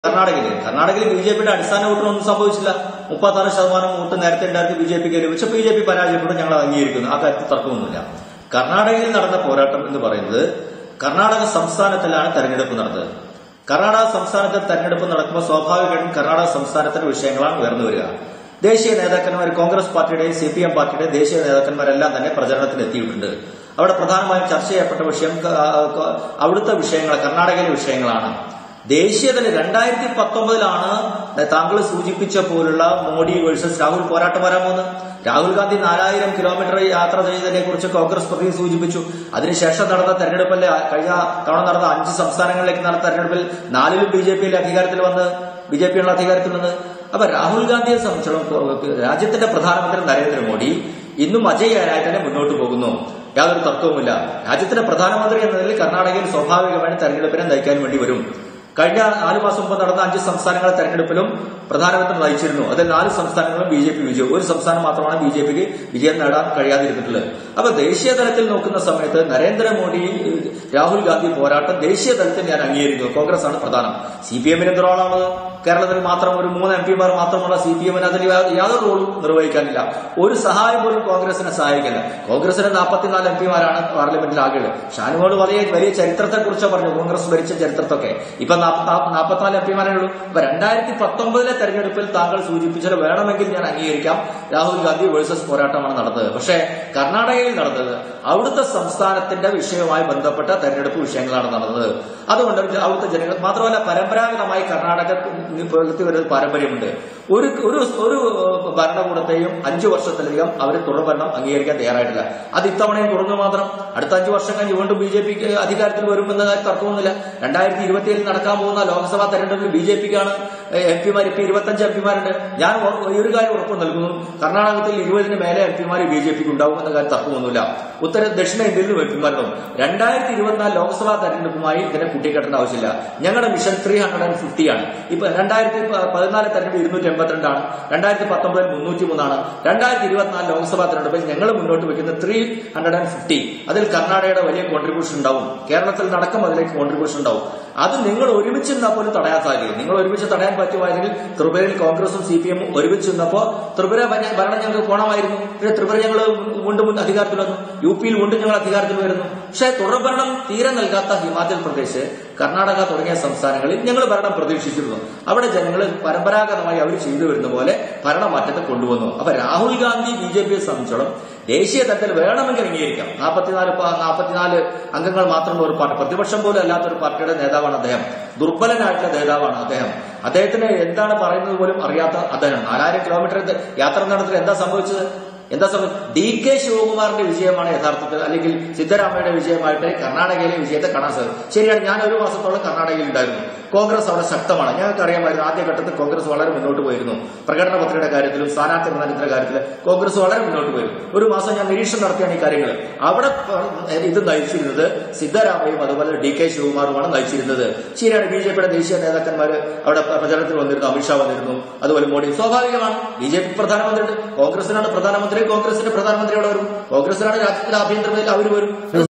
കർണാടകയിൽ കർണാടകയിൽ B J പിയുടെ അടിസ്ഥാന വോട്ടിനൊന്നും സംഭവിച്ചില്ല മുപ്പത്താറ് ശതമാനം വോട്ട് നേരത്തെ ഉണ്ടാക്കി ബി ജെ പിക്ക് ലഭിച്ചു ബി ജെ പി പരാജയപ്പെട്ടു ഞങ്ങൾ അംഗീകരിക്കുന്നു ആ കാര്യത്തിൽ തർക്കമൊന്നുമില്ല കർണാടകയിൽ നടന്ന പോരാട്ടം എന്ന് പറയുന്നത് കർണാടക സംസ്ഥാനത്തിലാണ് തെരഞ്ഞെടുപ്പ് നടന്നത് കർണാടക സംസ്ഥാനത്തിൽ തെരഞ്ഞെടുപ്പ് നടക്കുമ്പോൾ സ്വാഭാവികമായിട്ടും കർണാടക സംസ്ഥാനത്തിന്റെ വിഷയങ്ങളാണ് ഉയർന്നു വരിക ദേശീയ നേതാക്കന്മാർ കോൺഗ്രസ് പാർട്ടിയുടെയും സി പി എം പാർട്ടിയുടെയും ദേശീയ നേതാക്കന്മാരെല്ലാം തന്നെ പ്രചരണത്തിന് എത്തിയിട്ടുണ്ട് അവിടെ പ്രധാനമായും ചർച്ച ചെയ്യപ്പെട്ട വിഷയം ആ, ആ, അവിടുത്തെ വിഷയങ്ങൾ കർണാടകയിലെ വിഷയങ്ങളാണ് ദേശീയതല രണ്ടായിരത്തി പത്തൊമ്പതിലാണ് താങ്കൾ സൂചിപ്പിച്ച പോലുള്ള മോഡി വേഴ്സസ് രാഹുൽ പോരാട്ടം വരാൻ പോകുന്നത് രാഹുൽ ഗാന്ധി നാലായിരം കിലോമീറ്റർ യാത്ര ചെയ്തതിനെ കുറിച്ച് കോൺഗ്രസ് പ്രതി സൂചിപ്പിച്ചു അതിനുശേഷം നടന്ന തെരഞ്ഞെടുപ്പിൽ കഴിഞ്ഞ തവണ നടന്ന അഞ്ച് സംസ്ഥാനങ്ങളിലേക്ക് നടന്ന തെരഞ്ഞെടുപ്പിൽ നാലിലും ബി ജെ പിയിലെ അധികാരത്തിൽ വന്ന് ബി ജെ പിയുള്ള അധികാരത്തിൽ വന്ന് അപ്പൊ രാഹുൽ ഗാന്ധിയെ സംബന്ധിച്ചിടത്തോളം രാജ്യത്തിന്റെ പ്രധാനമന്ത്രി നരേന്ദ്രമോദി ഇന്നും അജയ്യനായി തന്നെ മുന്നോട്ട് പോകുന്നു യാതൊരു തർക്കവുമില്ല രാജ്യത്തിന്റെ പ്രധാനമന്ത്രി എന്ന നിലയിൽ കർണാടകയിൽ സ്വാഭാവികമായും തെരഞ്ഞെടുപ്പിനെ നയിക്കാൻ വേണ്ടി വരും കഴിഞ്ഞ നാല് മാസം മുമ്പ് നടന്ന അഞ്ച് സംസ്ഥാനങ്ങളെ തെരഞ്ഞെടുപ്പിലും പ്രധാനമന്ത്രി നയിച്ചിരുന്നു അതിൽ നാല് സംസ്ഥാനങ്ങളും ബി ജെ പി വിജയം ഒരു സംസ്ഥാനം മാത്രമാണ് ബി ജെ പിക്ക് വിജയം നേടാൻ കഴിയാതിരുന്നിട്ടുള്ളത് അപ്പൊ ദേശീയ തലത്തിൽ നോക്കുന്ന സമയത്ത് നരേന്ദ്രമോദി രാഹുൽ ഗാന്ധി പോരാട്ടം ദേശീയ തലത്തിൽ ഞാൻ അംഗീകരിക്കുന്നു കോൺഗ്രസ് ആണ് പ്രധാനം സി പി എമ്മിന് എന്ത് റോളാണ് കേരളത്തിൽ മാത്രം ഒരു മൂന്ന് എം പിമാർ മാത്രമുള്ള സി പി എമ്മിന് അതിൽ യാ- യാതൊരു റോളും നിർവഹിക്കാനില്ല ഒരു സഹായം പോലും കോൺഗ്രസിനെ സഹായിക്കില്ല കോൺഗ്രസിന് നാൽപ്പത്തിനാല് എം പിമാരാണ് പാർലമെന്റിൽ ആകെയുള്ളത് ഷാനുമോട് വലിയ വലിയ ചരിത്രത്തെ കുറിച്ച് പറഞ്ഞു കോൺഗ്രസ് ഭരിച്ച ചരിത്രത്തൊക്കെ ഇപ്പൊ നാൽപ്പത്തിനാല് എം പിമാരേ ഉള്ളൂ ഇപ്പൊ രണ്ടായിരത്തി പത്തൊമ്പതിലെ തെരഞ്ഞെടുപ്പിൽ താങ്കൾ സൂചിപ്പിച്ചത് വേണമെങ്കിൽ ഞാൻ അംഗീകരിക്കാം രാഹുൽ ഗാന്ധി വേഴ്സസ് പോരാട്ടമാണ് നടന്നത് പക്ഷേ കർണാടകയിൽ നടന്നത് അവിടുത്തെ സംസ്ഥാനത്തിന്റെ വിഷയവുമായി ബന്ധപ്പെട്ട തെരഞ്ഞെടുപ്പ് വിഷയങ്ങളാണ് നടന്നത് അതുകൊണ്ട് അവിടുത്തെ ജനങ്ങൾ മാത്രമല്ല പരമ്പരാഗതമായി കർണാടക പുലർത്തി വരുന്ന പാരമ്പര്യമുണ്ട് ഒരു ഒരു ഒരു ഭരണകൂടത്തെയും അഞ്ചു വർഷത്തിലധികം അവർ തുടർഭരണം അംഗീകരിക്കാൻ തയ്യാറായിട്ടില്ല അത് ഇത്തവണയും തുടർന്നു മാത്രം അടുത്ത അഞ്ചു വർഷം കഴിഞ്ഞ് വീണ്ടും ബി ജെ പിക്ക് അധികാരത്തിൽ വരുമെന്ന കാര്യം തർക്കമൊന്നുമില്ല രണ്ടായിരത്തി ഇരുപത്തിയേഴിൽ നടക്കാൻ പോകുന്ന ലോക്സഭാ തെരഞ്ഞെടുപ്പിൽ ബി ജെ പിക്കാണ് എം പിമാർ ഇപ്പൊ ഇരുപത്തഞ്ച് എം പിമാരുണ്ട് ഞാൻ ഉറ- ഒരു കാര്യം ഉറപ്പ് നൽകുന്നു കർണാടകത്തിൽ ഇരുപതിന് മേലെ എം പിമാർ ബി ജെ പിക്ക് ഉണ്ടാവും എന്ന കാര്യം തർക്കമൊന്നുമില്ല ഉത്തര ദക്ഷിണേന്ത്യയിലും എം പിമാരുണ്ടാവും രണ്ടായിരത്തി ഇരുപത്തിനാല് ലോക്സഭാ തെരഞ്ഞെടുപ്പുമായി ഇതിനെ കൂട്ടിക്കെട്ടേണ്ട ആവശ്യമില്ല ഞങ്ങളുടെ mission three hundred and fifty ആണ് ഇപ്പൊ രണ്ടായിരത്തി പതിനാല് തെരഞ്ഞെടുപ്പ് ഇരുന്നൂറ്റി എൺപത്തിരണ്ടാണ് രണ്ടായിരത്തി പത്തൊമ്പതിൽ മുന്നൂറ്റി മൂന്നാണ് രണ്ടായിരത്തി ഇരുപത്തിനാല് ലോക്സഭാ തെരഞ്ഞെടുപ്പിൽ ഞങ്ങൾ മുന്നോട്ട് വെക്കുന്ന ത്രീ ഹൺഡ്രഡ് ആൻഡ് ഫിഫ്റ്റി അതിൽ കർണാടകയുടെ വലിയ കോൺട്രിബ്യൂഷൻ ഉണ്ടാവും കേരളത്തിൽ നടക്കം അതിലേക്ക് കോൺട്രിബ്യൂഷൻ ഉണ്ടാവും അത് നിങ്ങൾ ഒരുമിച്ച് നിന്നാൽ പോലും തടയാൻ സാധിക്കും നിങ്ങൾ ഒരുമിച്ച് തടയാൻ പറ്റുമായിരുന്നെങ്കിൽ ത്രിപുരയിൽ കോൺഗ്രസും സി പി എമ്മും ഒരുമിച്ച് നിന്നപ്പോ ത്രിപുര ഭര- ഭരണം ഞങ്ങൾക്ക് പോണമായിരുന്നു പിന്നെ ത്രിപുര ഞങ്ങൾ വീണ്ടും വീണ്ടും അധികാരത്തിൽ വന്നു യു പിയിൽ വീണ്ടും ഞങ്ങൾ അധികാരത്തിൽ വരുന്നു പക്ഷേ തുടർഭരണം തീരെ നൽകാത്ത ഹിമാചൽ പ്രദേശ് കർണാടക തുടങ്ങിയ സംസ്ഥാനങ്ങളിൽ ഞങ്ങൾ ഭരണം പ്രതീക്ഷിച്ചിരുന്നു അവിടെ ജനങ്ങൾ പരമ്പരാഗതമായി അവർ ചെയ്തു വരുന്ന പോലെ ഭരണമാറ്റത്തെ കൊണ്ടുവന്നു അപ്പൊ രാഹുൽ ഗാന്ധി ബി ജെ പിയെ സംബന്ധിച്ചോളം ദേശീയ തലത്തിൽ വേണമെങ്കിൽ അംഗീകരിക്കാം നാൽപ്പത്തിനാല് പ- നാൽപ്പത്തിനാല് അംഗങ്ങൾ മാത്രമുള്ള ഒരു പാർട്ടി പ്രതിപക്ഷം പോലും അല്ലാത്ത ഒരു പാർട്ടിയുടെ നേതാവാണ് അദ്ദേഹം ദുർബലനായിട്ടുള്ള നേതാവാണ് അദ്ദേഹം അദ്ദേഹത്തിന് എന്താണ് പറയുന്നത് പോലും അറിയാത്ത അദ്ദേഹം നാലായിരം കിലോമീറ്റർ യാത്ര നടത്തി എന്താ സംഭവിച്ചത് എന്താ സംഭവിച്ചത് ഡി കെ ശിവകുമാറിന്റെ വിജയമാണ് യഥാർത്ഥത്തിൽ അല്ലെങ്കിൽ സിദ്ധരാമയ്യയുടെ വിജയമായിട്ട് കർണാടകയിലെ വിജയത്തെ കാണാൻ സാധിക്കും ശരിയാണ് ഞാൻ ഒരു മാസത്തോളം കർണാടകയിൽ ഉണ്ടായിരുന്നു കോൺഗ്രസ് അവിടെ ശക്തമാണ് ഞങ്ങൾക്ക് അറിയാമായിരുന്നു ആദ്യഘട്ടത്തിൽ കോൺഗ്രസ് വളരെ മുന്നോട്ട് പോയിരുന്നു പ്രകടന പത്രികയുടെ കാര്യത്തിലും സ്ഥാനാർത്ഥി നിർണ്ണയത്തിന്റെ കാര്യത്തിൽ കോൺഗ്രസ് വളരെ മുന്നോട്ട് പോയിരുന്നു ഒരു മാസം ഞാൻ നിരീക്ഷണം നടത്തിയാണ് ഈ കാര്യങ്ങൾ അവിടെ ഏഹ്, ഇത് നയിച്ചിരുന്നത് സിദ്ധരാമയ്യയും അതുപോലെ ഡി കെ ശിവകുമാറുമാണ് നയിച്ചിരുന്നത് ശരിയാണ് ബി ജെ പിയുടെ ദേശീയ നേതാക്കന്മാർ അവിടെ പ്രചരണത്തിൽ വന്നിരുന്നു അമിത്ഷാ വന്നിരുന്നു അതുപോലെ മോഡി സ്വാഭാവികമാണ് ബി ജെ പി പ്രധാനമന്ത്രി കോൺഗ്രസിനാണ് പ്രധാനമന്ത്രി കോൺഗ്രസിന്റെ പ്രധാനമന്ത്രി അവിടെ വരും കോൺഗ്രസിനാണ് രാജ്യത്തിന്റെ ആഭ്യന്തരത്തിൽ അവർ വരും